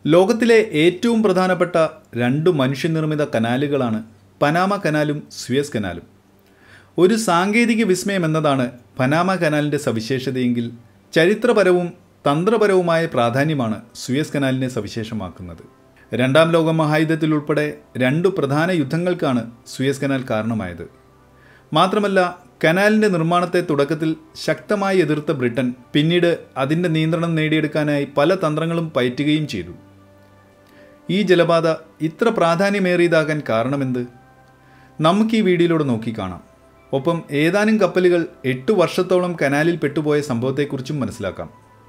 ലോകത്തിലെ ഏറ്റവും പ്രധാനപ്പെട്ട രണ്ട് മനുഷ്യനിർമ്മിത കനാലുകളാണ് പനാമ കനാലും സുയസ് കനാലും ഒരു സാങ്കേതിക വിസ്മയം എന്നതാണ് പനാമ കനാലിൻ്റെ സവിശേഷതയെങ്കിൽ ചരിത്രപരവും തന്ത്രപരവുമായ പ്രാധാന്യമാണ് സുയസ് കനാലിനെ സവിശേഷമാക്കുന്നത് രണ്ടാം ലോക മഹായുദ്ധത്തിൽ ഉൾപ്പെടെ രണ്ടു പ്രധാന യുദ്ധങ്ങൾക്കാണ് സുയസ് കനാൽ കാരണമായത് മാത്രമല്ല കനാലിൻ്റെ നിർമ്മാണത്തെ തുടക്കത്തിൽ ശക്തമായി എതിർത്ത ബ്രിട്ടൻ പിന്നീട് അതിൻ്റെ നിയന്ത്രണം നേടിയെടുക്കാനായി പല തന്ത്രങ്ങളും പയറ്റുകയും ചെയ്തു ഈ ജലപാത ഇത്ര പ്രാധാന്യമേറിയതാകാൻ കാരണമെന്ത് നമുക്ക് ഈ വീഡിയോയിലൂടെ നോക്കിക്കാണാം ഒപ്പം ഏതാനും കപ്പലുകൾ എട്ട് വർഷത്തോളം കനാലിൽ പെട്ടുപോയ സംഭവത്തെക്കുറിച്ചും മനസ്സിലാക്കാം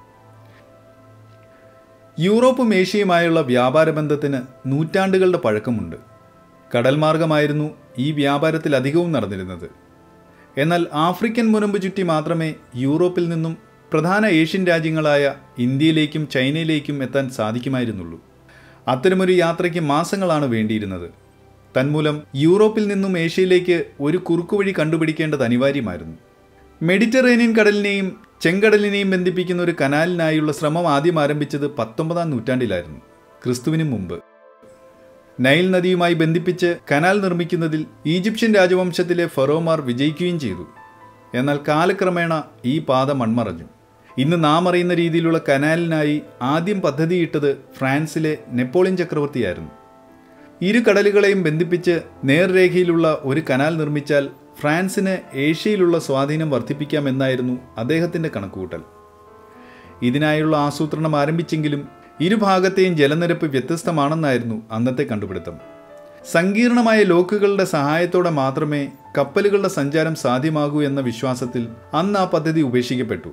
യൂറോപ്പും ഏഷ്യയുമായുള്ള വ്യാപാര ബന്ധത്തിന് നൂറ്റാണ്ടുകളുടെ പഴക്കമുണ്ട് കടൽ മാർഗമായിരുന്നു ഈ വ്യാപാരത്തിൽ അധികവും നടന്നിരുന്നത് എന്നാൽ ആഫ്രിക്കൻ മുനമ്പ് ചുറ്റി മാത്രമേ യൂറോപ്പിൽ നിന്നും പ്രധാന ഏഷ്യൻ രാജ്യങ്ങളായ ഇന്ത്യയിലേക്കും ചൈനയിലേക്കും എത്താൻ സാധിക്കുമായിരുന്നുള്ളൂ അത്തരമൊരു യാത്രയ്ക്ക് മാസങ്ങളാണ് വേണ്ടിയിരുന്നത് തന്മൂലം യൂറോപ്പിൽ നിന്നും ഏഷ്യയിലേക്ക് ഒരു കുറുക്കുവഴി കണ്ടുപിടിക്കേണ്ടത് അനിവാര്യമായിരുന്നു മെഡിറ്ററേനിയൻ കടലിനെയും ചെങ്കടലിനെയും ബന്ധിപ്പിക്കുന്ന ഒരു കനാലിനായുള്ള ശ്രമം ആദ്യം ആരംഭിച്ചത് പത്തൊമ്പതാം നൂറ്റാണ്ടിലായിരുന്നു ക്രിസ്തുവിന് മുമ്പ് നൈൽ നദിയുമായി ബന്ധിപ്പിച്ച് കനാൽ നിർമ്മിക്കുന്നതിൽ ഈജിപ്ഷ്യൻ രാജവംശത്തിലെ ഫറോമാർ വിജയിക്കുകയും ചെയ്തു എന്നാൽ കാലക്രമേണ ഈ പാത മൺമറഞ്ഞു ഇന്ന് നാം അറിയുന്ന രീതിയിലുള്ള കനാലിനായി ആദ്യം പദ്ധതിയിട്ടത് ഫ്രാൻസിലെ നെപ്പോളിയൻ ചക്രവർത്തിയായിരുന്നു ഇരു കടലുകളെയും ബന്ധിപ്പിച്ച് നേർരേഖയിലുള്ള ഒരു കനാൽ നിർമ്മിച്ചാൽ ഫ്രാൻസിന് ഏഷ്യയിലുള്ള സ്വാധീനം വർദ്ധിപ്പിക്കാമെന്നായിരുന്നു അദ്ദേഹത്തിൻ്റെ കണക്കുകൂട്ടൽ ഇതിനായുള്ള ആസൂത്രണം ആരംഭിച്ചെങ്കിലും ഇരുഭാഗത്തെയും ജലനിരപ്പ് വ്യത്യസ്തമാണെന്നായിരുന്നു അന്നത്തെ കണ്ടുപിടുത്തം സങ്കീർണമായ ലോക്കുകളുടെ സഹായത്തോടെ മാത്രമേ കപ്പലുകളുടെ സഞ്ചാരം സാധ്യമാകൂ എന്ന വിശ്വാസത്തിൽ അന്ന് ആ പദ്ധതി ഉപേക്ഷിക്കപ്പെട്ടു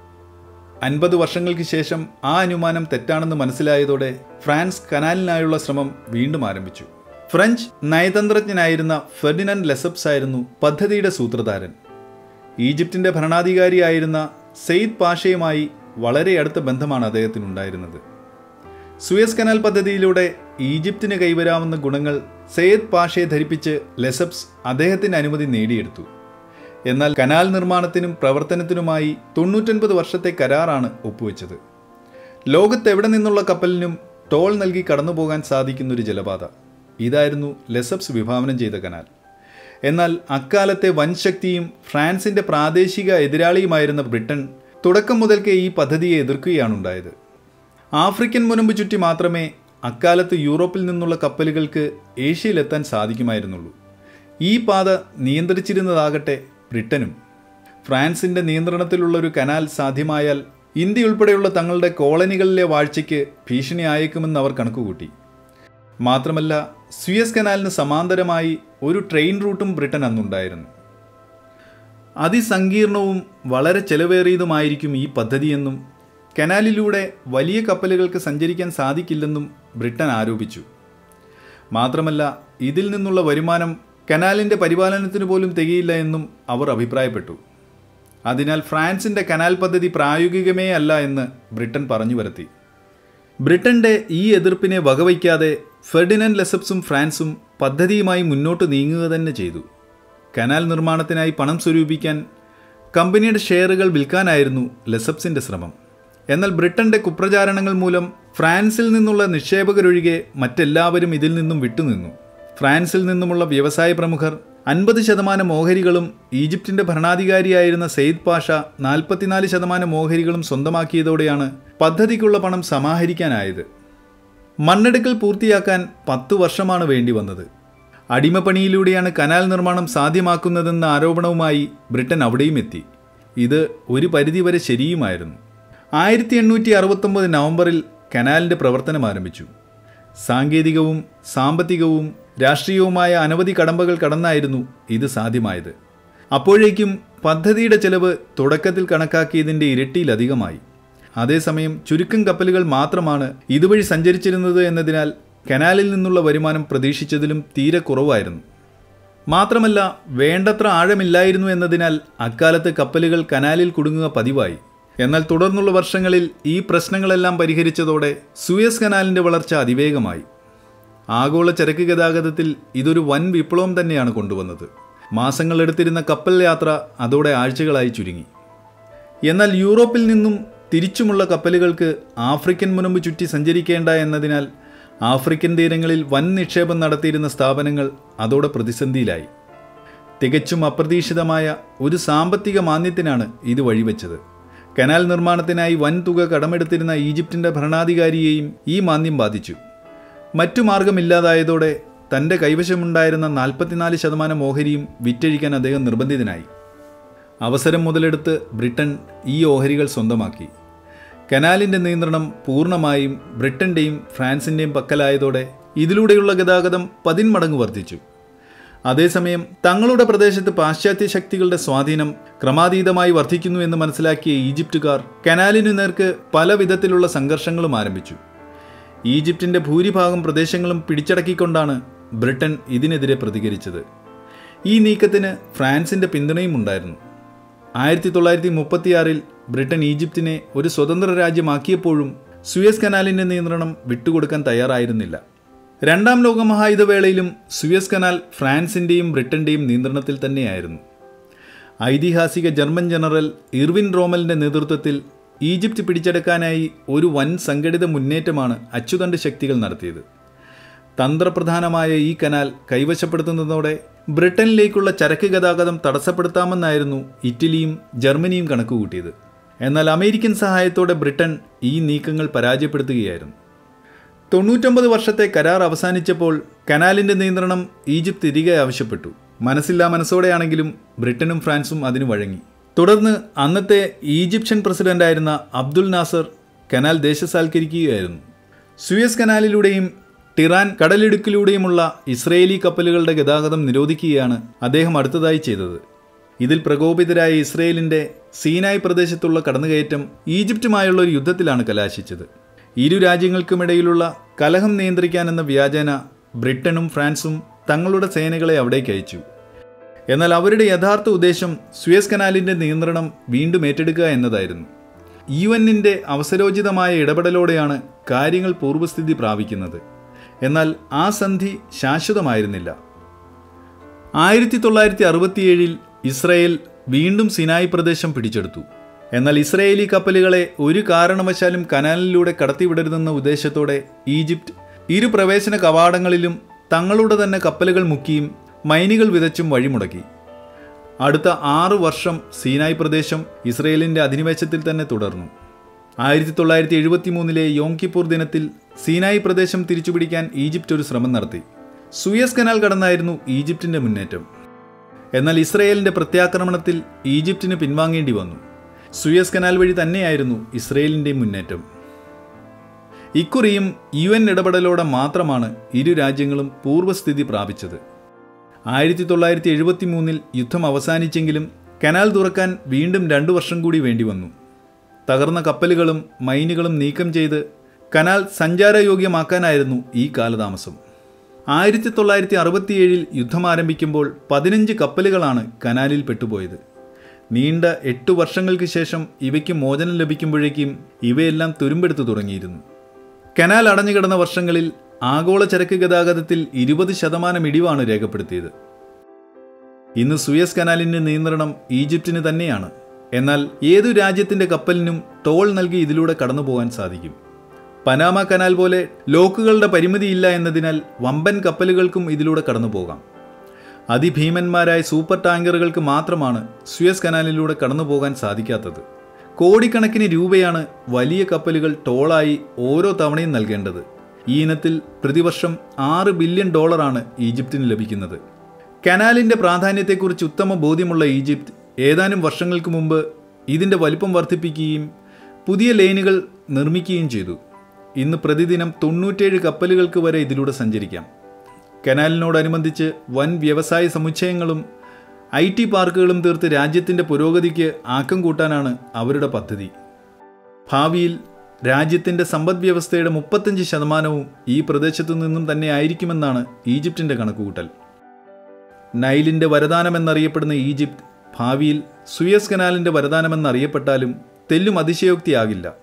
അൻപത് വർഷങ്ങൾക്ക് ശേഷം ആ അനുമാനം തെറ്റാണെന്ന് മനസ്സിലായതോടെ ഫ്രാൻസ് കനാലിനായുള്ള ശ്രമം വീണ്ടും ആരംഭിച്ചു ഫ്രഞ്ച് നയതന്ത്രജ്ഞനായിരുന്ന ഫെർഡിനൻഡ് ലെസപ്സ് ആയിരുന്നു പദ്ധതിയുടെ സൂത്രധാരൻ ഈജിപ്തിന്റെ ഭരണാധികാരിയായിരുന്ന സെയ്ദ് പാഷയുമായി വളരെ അടുത്ത ബന്ധമാണ് അദ്ദേഹത്തിനുണ്ടായിരുന്നത് സുയസ് കനാൽ പദ്ധതിയിലൂടെ ഈജിപ്തിന് കൈവരാവുന്ന ഗുണങ്ങൾ സെയ്ദ് പാഷയെ ധരിപ്പിച്ച് ലെസപ്സ് അദ്ദേഹത്തിന് അനുമതി നേടിയെടുത്തു എന്നാൽ കനാൽ നിർമ്മാണത്തിനും പ്രവർത്തനത്തിനുമായി തൊണ്ണൂറ്റൊൻപത് വർഷത്തെ കരാറാണ് ഒപ്പുവെച്ചത് ലോകത്തെവിടെ നിന്നുള്ള കപ്പലിനും ടോൾ നൽകി കടന്നുപോകാൻ സാധിക്കുന്നൊരു ജലപാത ഇതായിരുന്നു ലെസപ്സ് വിഭാവനം ചെയ്ത കനാൽ എന്നാൽ അക്കാലത്തെ വൻശക്തിയും ഫ്രാൻസിന്റെ പ്രാദേശിക എതിരാളിയുമായിരുന്ന ബ്രിട്ടൻ തുടക്കം മുതൽക്കേ ഈ പദ്ധതിയെ എതിർക്കുകയാണുണ്ടായത് ആഫ്രിക്കൻ മുനമ്പ് ചുറ്റി മാത്രമേ അക്കാലത്ത് യൂറോപ്പിൽ നിന്നുള്ള കപ്പലുകൾക്ക് ഏഷ്യയിലെത്താൻ സാധിക്കുമായിരുന്നുള്ളൂ ഈ പാത നിയന്ത്രിച്ചിരുന്നതാകട്ടെ ബ്രിട്ടനും ഫ്രാൻസിന്റെ നിയന്ത്രണത്തിലുള്ള ഒരു കനാൽ സാധ്യമായാൽ ഇന്ത്യ ഉൾപ്പെടെയുള്ള തങ്ങളുടെ കോളനികളിലെ വാഴ്ചയ്ക്ക് ഭീഷണിയായേക്കുമെന്ന് അവർ കണക്കുകൂട്ടി മാത്രമല്ല സുയസ് കനാലിന് സമാന്തരമായി ഒരു ട്രെയിൻ റൂട്ടും ബ്രിട്ടൻ അന്നുണ്ടായിരുന്നു അതിസങ്കീർണവും വളരെ ചെലവേറിയതുമായിരിക്കും ഈ പദ്ധതിയെന്നും കനാലിലൂടെ വലിയ കപ്പലുകൾക്ക് സഞ്ചരിക്കാൻ സാധിക്കില്ലെന്നും ബ്രിട്ടൻ ആരോപിച്ചു മാത്രമല്ല ഇതിൽ നിന്നുള്ള വരുമാനം കനാലിൻ്റെ പരിപാലനത്തിന് പോലും തികയില്ല എന്നും അവർ അഭിപ്രായപ്പെട്ടു അതിനാൽ ഫ്രാൻസിൻ്റെ കനാൽ പദ്ധതി പ്രായോഗികമേ അല്ല എന്ന് ബ്രിട്ടൻ പറഞ്ഞു വരുത്തി ബ്രിട്ടന്റെ ഈ എതിർപ്പിനെ വകവയ്ക്കാതെ ഫെർഡിനൻഡ് ലെസപ്സും ഫ്രാൻസും പദ്ധതിയുമായി മുന്നോട്ട് നീങ്ങുക തന്നെ ചെയ്തു കനാൽ നിർമ്മാണത്തിനായി പണം സ്വരൂപിക്കാൻ കമ്പനിയുടെ ഷെയറുകൾ വിൽക്കാനായിരുന്നു ലെസപ്സിന്റെ ശ്രമം എന്നാൽ ബ്രിട്ടന്റെ കുപ്രചാരണങ്ങൾ മൂലം ഫ്രാൻസിൽ നിന്നുള്ള നിക്ഷേപകരൊഴികെ മറ്റെല്ലാവരും ഇതിൽ നിന്നും വിട്ടുനിന്നു ഫ്രാൻസിൽ നിന്നുമുള്ള വ്യവസായ പ്രമുഖർ അൻപത് ശതമാനം ഓഹരികളും ഈജിപ്തിന്റെ ഭരണാധികാരിയായിരുന്ന സെയ്ദ് പാഷ നാൽപ്പത്തിനാല് ശതമാനം ഓഹരികളും സ്വന്തമാക്കിയതോടെയാണ് പദ്ധതിക്കുള്ള പണം സമാഹരിക്കാനായത് മണ്ണെടുക്കൽ പൂർത്തിയാക്കാൻ പത്തു വർഷമാണ് വേണ്ടി വന്നത് അടിമപ്പണിയിലൂടെയാണ് കനാൽ നിർമ്മാണം സാധ്യമാക്കുന്നതെന്ന ആരോപണവുമായി ബ്രിട്ടൻ അവിടെയും എത്തി ഇത് ഒരു പരിധിവരെ ശരിയുമായിരുന്നു ആയിരത്തി എണ്ണൂറ്റി അറുപത്തൊമ്പത് നവംബറിൽ കനാലിൻ്റെ പ്രവർത്തനം ആരംഭിച്ചു സാങ്കേതികവും സാമ്പത്തികവും രാഷ്ട്രീയവുമായ അനവധി കടമ്പകൾ കടന്നായിരുന്നു ഇത് സാധ്യമായത് അപ്പോഴേക്കും പദ്ധതിയുടെ ചെലവ് തുടക്കത്തിൽ കണക്കാക്കിയതിൻ്റെ ഇരട്ടിയിലധികമായി അതേസമയം ചുരുക്കം കപ്പലുകൾ മാത്രമാണ് ഇതുവഴി സഞ്ചരിച്ചിരുന്നത് എന്നതിനാൽ കനാലിൽ നിന്നുള്ള വരുമാനം പ്രതീക്ഷിച്ചതിലും തീരെ കുറവായിരുന്നു മാത്രമല്ല വേണ്ടത്ര ആഴമില്ലായിരുന്നു എന്നതിനാൽ അക്കാലത്ത് കപ്പലുകൾ കനാലിൽ കുടുങ്ങുക പതിവായി എന്നാൽ തുടർന്നുള്ള വർഷങ്ങളിൽ ഈ പ്രശ്നങ്ങളെല്ലാം പരിഹരിച്ചതോടെ സൂയസ് കനാലിൻ്റെ വളർച്ച അതിവേഗമായി ആഗോള ചരക്ക് ഗതാഗതത്തിൽ ഇതൊരു വൻ വിപ്ലവം തന്നെയാണ് കൊണ്ടുവന്നത് മാസങ്ങളെടുത്തിരുന്ന കപ്പൽ യാത്ര അതോടെ ആഴ്ചകളായി ചുരുങ്ങി എന്നാൽ യൂറോപ്പിൽ നിന്നും തിരിച്ചുമുള്ള കപ്പലുകൾക്ക് ആഫ്രിക്കൻ മുനമ്പ് ചുറ്റി സഞ്ചരിക്കേണ്ട എന്നതിനാൽ ആഫ്രിക്കൻ തീരങ്ങളിൽ വൻ നിക്ഷേപം നടത്തിയിരുന്ന സ്ഥാപനങ്ങൾ അതോടെ പ്രതിസന്ധിയിലായി തികച്ചും അപ്രതീക്ഷിതമായ ഒരു സാമ്പത്തിക മാന്ദ്യത്തിനാണ് ഇത് വഴിവെച്ചത് കനാൽ നിർമ്മാണത്തിനായി വൻ തുക കടമെടുത്തിരുന്ന ഈജിപ്തിൻ്റെ ഭരണാധികാരിയെയും ഈ മാന്ദ്യം ബാധിച്ചു മറ്റു മാർഗമില്ലാതായതോടെ തൻ്റെ കൈവശമുണ്ടായിരുന്ന നാൽപ്പത്തിനാല് ശതമാനം ഓഹരിയും വിറ്റഴിക്കാൻ അദ്ദേഹം നിർബന്ധിതനായി അവസരം മുതലെടുത്ത് ബ്രിട്ടൻ ഈ ഓഹരികൾ സ്വന്തമാക്കി കനാലിൻ്റെ നിയന്ത്രണം പൂർണ്ണമായും ബ്രിട്ടൻ്റെയും ഫ്രാൻസിൻ്റെയും പക്കലായതോടെ ഇതിലൂടെയുള്ള ഗതാഗതം പതിന്മടങ്ങ് വർദ്ധിച്ചു അതേസമയം തങ്ങളുടെ പ്രദേശത്ത് പാശ്ചാത്യ ശക്തികളുടെ സ്വാധീനം ക്രമാതീതമായി വർദ്ധിക്കുന്നു എന്ന് മനസ്സിലാക്കിയ ഈജിപ്തുകാർ കനാലിനു നേർക്ക് പല വിധത്തിലുള്ള സംഘർഷങ്ങളും ആരംഭിച്ചു ഈജിപ്തിൻ്റെ ഭൂരിഭാഗം പ്രദേശങ്ങളും പിടിച്ചടക്കിക്കൊണ്ടാണ് ബ്രിട്ടൻ ഇതിനെതിരെ പ്രതികരിച്ചത് ഈ നീക്കത്തിന് ഫ്രാൻസിൻ്റെ പിന്തുണയും ഉണ്ടായിരുന്നു ആയിരത്തി തൊള്ളായിരത്തി മുപ്പത്തിയാറിൽ ബ്രിട്ടൻ ഈജിപ്തിനെ ഒരു സ്വതന്ത്ര രാജ്യമാക്കിയപ്പോഴും സുയസ് കനാലിൻ്റെ നിയന്ത്രണം വിട്ടുകൊടുക്കാൻ തയ്യാറായിരുന്നില്ല രണ്ടാം ലോകമഹായുധവേളയിലും സുയസ് കനാൽ ഫ്രാൻസിൻ്റെയും ബ്രിട്ടൻ്റെയും നിയന്ത്രണത്തിൽ തന്നെയായിരുന്നു ഐതിഹാസിക ജർമ്മൻ ജനറൽ ഇർവിൻ റോമലിൻ്റെ നേതൃത്വത്തിൽ ഈജിപ്ത് പിടിച്ചെടുക്കാനായി ഒരു വൻ സംഘടിത മുന്നേറ്റമാണ് അച്ചുതണ്ട് ശക്തികൾ നടത്തിയത് തന്ത്രപ്രധാനമായ ഈ കനാൽ കൈവശപ്പെടുത്തുന്നതോടെ ബ്രിട്ടനിലേക്കുള്ള ചരക്ക് ഗതാഗതം തടസ്സപ്പെടുത്താമെന്നായിരുന്നു ഇറ്റലിയും ജർമ്മനിയും കണക്കുകൂട്ടിയത് എന്നാൽ അമേരിക്കൻ സഹായത്തോടെ ബ്രിട്ടൻ ഈ നീക്കങ്ങൾ പരാജയപ്പെടുത്തുകയായിരുന്നു തൊണ്ണൂറ്റൊമ്പത് വർഷത്തെ കരാർ അവസാനിച്ചപ്പോൾ കനാലിൻ്റെ നിയന്ത്രണം ഈജിപ്ത് തിരികെ ആവശ്യപ്പെട്ടു മനസ്സില്ലാ മനസ്സോടെയാണെങ്കിലും ബ്രിട്ടനും ഫ്രാൻസും അതിനു വഴങ്ങി തുടർന്ന് അന്നത്തെ ഈജിപ്ഷ്യൻ പ്രസിഡന്റായിരുന്ന അബ്ദുൽ നാസർ കനാൽ ദേശസാൽക്കരിക്കുകയായിരുന്നു സുയസ് കനാലിലൂടെയും ടിറാൻ കടലിടുക്കിലൂടെയുമുള്ള ഇസ്രയേലി കപ്പലുകളുടെ ഗതാഗതം നിരോധിക്കുകയാണ് അദ്ദേഹം അടുത്തതായി ചെയ്തത് ഇതിൽ പ്രകോപിതരായ ഇസ്രയേലിൻ്റെ സീനായ് പ്രദേശത്തുള്ള കടന്നുകയറ്റം ഈജിപ്തുമായുള്ള ഒരു യുദ്ധത്തിലാണ് കലാശിച്ചത് ഇരു രാജ്യങ്ങൾക്കുമിടയിലുള്ള കലഹം നിയന്ത്രിക്കാനെന്ന വ്യാജേന ബ്രിട്ടനും ഫ്രാൻസും തങ്ങളുടെ സേനകളെ അവിടേക്ക് അയച്ചു എന്നാൽ അവരുടെ യഥാർത്ഥ ഉദ്ദേശം സുയസ് കനാലിൻ്റെ നിയന്ത്രണം വീണ്ടും ഏറ്റെടുക്കുക എന്നതായിരുന്നു യു എന്നിൻ്റെ അവസരോചിതമായ ഇടപെടലോടെയാണ് കാര്യങ്ങൾ പൂർവ്വസ്ഥിതി പ്രാപിക്കുന്നത് എന്നാൽ ആ സന്ധി ശാശ്വതമായിരുന്നില്ല ആയിരത്തി തൊള്ളായിരത്തി അറുപത്തിയേഴിൽ ഇസ്രയേൽ വീണ്ടും സിനായ് പ്രദേശം പിടിച്ചെടുത്തു എന്നാൽ ഇസ്രയേലി കപ്പലുകളെ ഒരു കാരണവശാലും കനാലിലൂടെ കടത്തിവിടരുതെന്ന ഉദ്ദേശത്തോടെ ഈജിപ്ത് ഇരു പ്രവേശന കവാടങ്ങളിലും തങ്ങളുടെ തന്നെ കപ്പലുകൾ മുക്കിയും മൈനുകൾ വിതച്ചും വഴിമുടക്കി അടുത്ത ആറു വർഷം സീനായ് പ്രദേശം ഇസ്രയേലിൻ്റെ അധിനിവേശത്തിൽ തന്നെ തുടർന്നു ആയിരത്തി തൊള്ളായിരത്തി എഴുപത്തി മൂന്നിലെ യോം കിപ്പൂർ ദിനത്തിൽ സീനായ് പ്രദേശം തിരിച്ചുപിടിക്കാൻ ഈജിപ്റ്റ് ഒരു ശ്രമം നടത്തി സുയസ് കനാൽ കടന്നായിരുന്നു ഈജിപ്തിൻ്റെ മുന്നേറ്റം എന്നാൽ ഇസ്രയേലിൻ്റെ പ്രത്യാക്രമണത്തിൽ ഈജിപ്തിന് പിൻവാങ്ങേണ്ടി വന്നു സുയസ് കനാൽ വഴി തന്നെയായിരുന്നു ഇസ്രയേലിൻ്റെ മുന്നേറ്റം ഇക്കുറിയും യു എൻ ഇടപെടലോടെ മാത്രമാണ് ഇരു രാജ്യങ്ങളും പൂർവ്വസ്ഥിതി പ്രാപിച്ചത് ആയിരത്തി തൊള്ളായിരത്തി എഴുപത്തി മൂന്നിൽ യുദ്ധം അവസാനിച്ചെങ്കിലും കനാൽ തുറക്കാൻ വീണ്ടും രണ്ടു വർഷം കൂടി വേണ്ടി വന്നു തകർന്ന കപ്പലുകളും മൈനുകളും നീക്കം ചെയ്ത് കനാൽ സഞ്ചാരയോഗ്യമാക്കാനായിരുന്നു ഈ കാലതാമസം ആയിരത്തി തൊള്ളായിരത്തി അറുപത്തിയേഴിൽ യുദ്ധം ആരംഭിക്കുമ്പോൾ പതിനഞ്ച് കപ്പലുകളാണ് കനാലിൽ പെട്ടുപോയത് നീണ്ട എട്ടു വർഷങ്ങൾക്ക് ശേഷം ഇവയ്ക്ക് മോചനം ലഭിക്കുമ്പോഴേക്കും ഇവയെല്ലാം തുരുമ്പെടുത്തു തുടങ്ങിയിരുന്നു കനാൽ അടഞ്ഞുകിടന്ന വർഷങ്ങളിൽ ആഗോള ചരക്ക് ഗതാഗതത്തിൽ ഇരുപത് ശതമാനം ഇടിവാണ് രേഖപ്പെടുത്തിയത് ഇന്ന് സുയസ് കനാലിന്റെ നിയന്ത്രണം ഈജിപ്തിന് തന്നെയാണ് എന്നാൽ ഏതു രാജ്യത്തിന്റെ കപ്പലിനും ടോൾ നൽകി ഇതിലൂടെ കടന്നു പോകാൻ സാധിക്കും പനാമ കനാൽ പോലെ ലോക്കുകളുടെ പരിമിതിയില്ല എന്നതിനാൽ വമ്പൻ കപ്പലുകൾക്കും ഇതിലൂടെ കടന്നു പോകാം അതിഭീമന്മാരായ സൂപ്പർ ടാങ്കറുകൾക്ക് മാത്രമാണ് സുയസ് കനാലിലൂടെ കടന്നു പോകാൻ സാധിക്കാത്തത് കോടിക്കണക്കിന് രൂപയാണ് വലിയ കപ്പലുകൾ ടോളായി ഓരോ തവണയും നൽകേണ്ടത് ഈ ഇനത്തിൽ പ്രതിവർഷം ആറ് ബില്യൺ ഡോളറാണ് ഈജിപ്തിന് ലഭിക്കുന്നത് കനാലിന്റെ പ്രാധാന്യത്തെക്കുറിച്ച് ഉത്തമ ബോധ്യമുള്ള ഈജിപ്ത് ഏതാനും വർഷങ്ങൾക്ക് മുമ്പ് ഇതിന്റെ വലിപ്പം വർദ്ധിപ്പിക്കുകയും പുതിയ ലൈനുകൾ നിർമ്മിക്കുകയും ചെയ്തു ഇന്ന് പ്രതിദിനം തൊണ്ണൂറ്റേഴ് കപ്പലുകൾക്ക് വരെ ഇതിലൂടെ സഞ്ചരിക്കാം കനാലിനോടനുബന്ധിച്ച് വൻ വ്യവസായ സമുച്ചയങ്ങളും ഐ ടി പാർക്കുകളും തീർത്ത് രാജ്യത്തിൻ്റെ പുരോഗതിക്ക് ആക്കം കൂട്ടാനാണ് അവരുടെ പദ്ധതി ഭാവിയിൽ രാജ്യത്തിൻ്റെ സമ്പദ് വ്യവസ്ഥയുടെ മുപ്പത്തഞ്ച് ശതമാനവും ഈ പ്രദേശത്തു നിന്നും തന്നെ ആയിരിക്കുമെന്നാണ് ഈജിപ്തിൻ്റെ കണക്കുകൂട്ടൽ നൈലിൻ്റെ വരദാനമെന്നറിയപ്പെടുന്ന ഈജിപ്ത് ഭാവിയിൽ സുയസ് കനാലിൻ്റെ വരദാനമെന്നറിയപ്പെട്ടാലും തെല്ലും അതിശയോക്തിയാകില്ല